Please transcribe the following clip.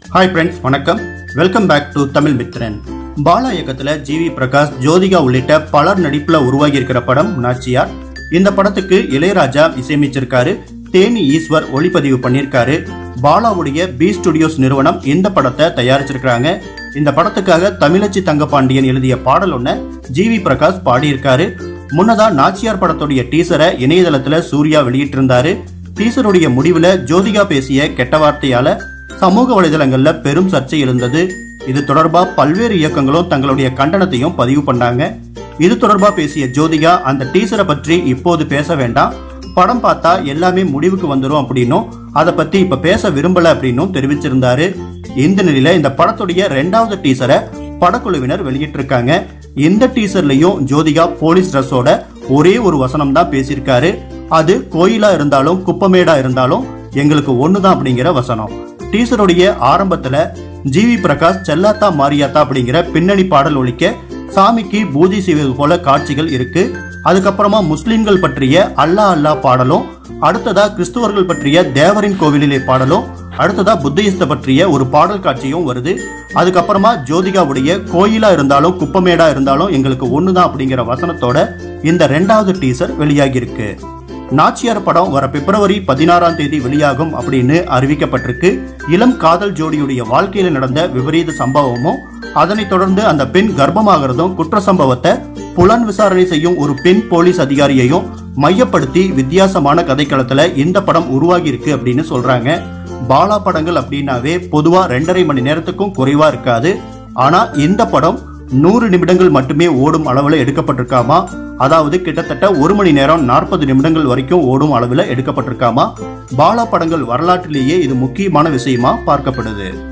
hi friends வணக்கம் welcome back to Tamil Mithran Bala இயக்கத்துல G V Prakash Jyothika உள்ளிட்ட பலர் நடிப்புல உருவாகி இருக்கிற படம் நாச்சியார் இந்த படத்துக்கு இளையராஜா இசையமைச்சிருக்காரு தேனி ஈஸ்வர் ஒளிப்பதிவு பண்ணியிருக்காரு பாலாவுடைய பி ஸ்டுடியோஸ் நிறுவனம் இந்த படத்தை தயாரிச்சிருக்காங்க இந்த படத்துக்காக தமிழச்சி தங்கபாண்டியன் எழுதிய பாடல் ஒன்ன ஜிவி பிரகாஷ் பாடியிருக்காரு முன்னதா நாச்சியார் படத்துடைய டீசரை இணையதளத்துல சூர்யா வெளியிட்டிருந்தாரு டீசருடைய முடிவுல ஜோதிகா பேசிய கெட்ட வார்த்தையால சமூக வலைதளங்கள்ல பெரும் சர்ச்சை எழுந்தது இது தொடர்பா பல்வேறு இயக்கங்களும் தங்களுடைய கண்டனத்தையும் பதிவு பண்ணாங்க இது தொடர்பா பேசிய ஜோதிகா அந்த டீசரை பற்றி இப்போது பேச வேண்டாம் படம் பார்த்தா எல்லாமே முடிவுக்கு வந்துரும் அப்படின்னும் அதை பத்தி இப்ப பேச விரும்பல அப்படின்னும் தெரிவிச்சிருந்தாரு இந்த நிலையில இந்த படத்துடைய ரெண்டாவது டீசரை படக்குழுவினர் வெளியிட்டிருக்காங்க இந்த டீசர்லயும் ஜோதிகா போலீஸ் ட்ரெஸ்ஸோட ஒரே ஒரு வசனம் தான் பேசியிருக்காரு அது கோயிலா இருந்தாலும் குப்பமேடா இருந்தாலும் எங்களுக்கு ஒண்ணுதான் அப்படிங்கிற வசனம் டீசருடைய ஆரம்பத்துல ஜிவி பிரகாஷ் செல்லாத்தா மாரியாத்தா அப்படிங்கிற பின்னணி பாடல் ஒலிக்க சாமிக்கு பூஜை செய்வது போல காட்சிகள் இருக்கு அதுக்கப்புறமா முஸ்லிம்கள் பற்றிய அல்லா அல்லா பாடலும் அடுத்ததா கிறிஸ்துவர்கள் பற்றிய தேவரின் கோவிலிலே பாடலும் அடுத்ததா புத்தியிஸ்த பற்றிய ஒரு பாடல் காட்சியும் வருது அதுக்கப்புறமா ஜோதிகாவுடைய கோயிலா இருந்தாலும் குப்பமேடா இருந்தாலும் எங்களுக்கு ஒண்ணுதான் அப்படிங்கிற வசனத்தோட இந்த ரெண்டாவது டீசர் வெளியாகி இருக்கு நாச்சியார் படம் வர பிப்ரவரி பதினாறாம் தேதி வெளியாகும் அப்படின்னு அறிவிக்கப்பட்டிருக்கு இளம் காதல் ஜோடியுடைய வாழ்க்கையில நடந்த விபரீத சம்பவமும் அதனைத் தொடர்ந்து அந்த பெண் கர்ப்பமாகிறதும் குற்ற சம்பவத்தை புலன் விசாரணை செய்யும் ஒரு பெண் போலீஸ் அதிகாரியையும் மையப்படுத்தி வித்தியாசமான கதைக்களத்துல இந்த படம் உருவாகி இருக்கு அப்படின்னு சொல்றாங்க பாலா படங்கள் அப்படின்னாவே பொதுவா ரெண்டரை மணி நேரத்துக்கும் குறைவா இருக்காது ஆனா இந்த படம் நூறு நிமிடங்கள் மட்டுமே ஓடும் அளவுல எடுக்கப்பட்டிருக்காமா அதாவது கிட்டத்தட்ட ஒரு மணி நேரம் நாற்பது நிமிடங்கள் வரைக்கும் ஓடும் அளவுல எடுக்கப்பட்டிருக்காமா பாலா படங்கள் வரலாற்றிலேயே இது முக்கியமான விஷயமா பார்க்கப்படுது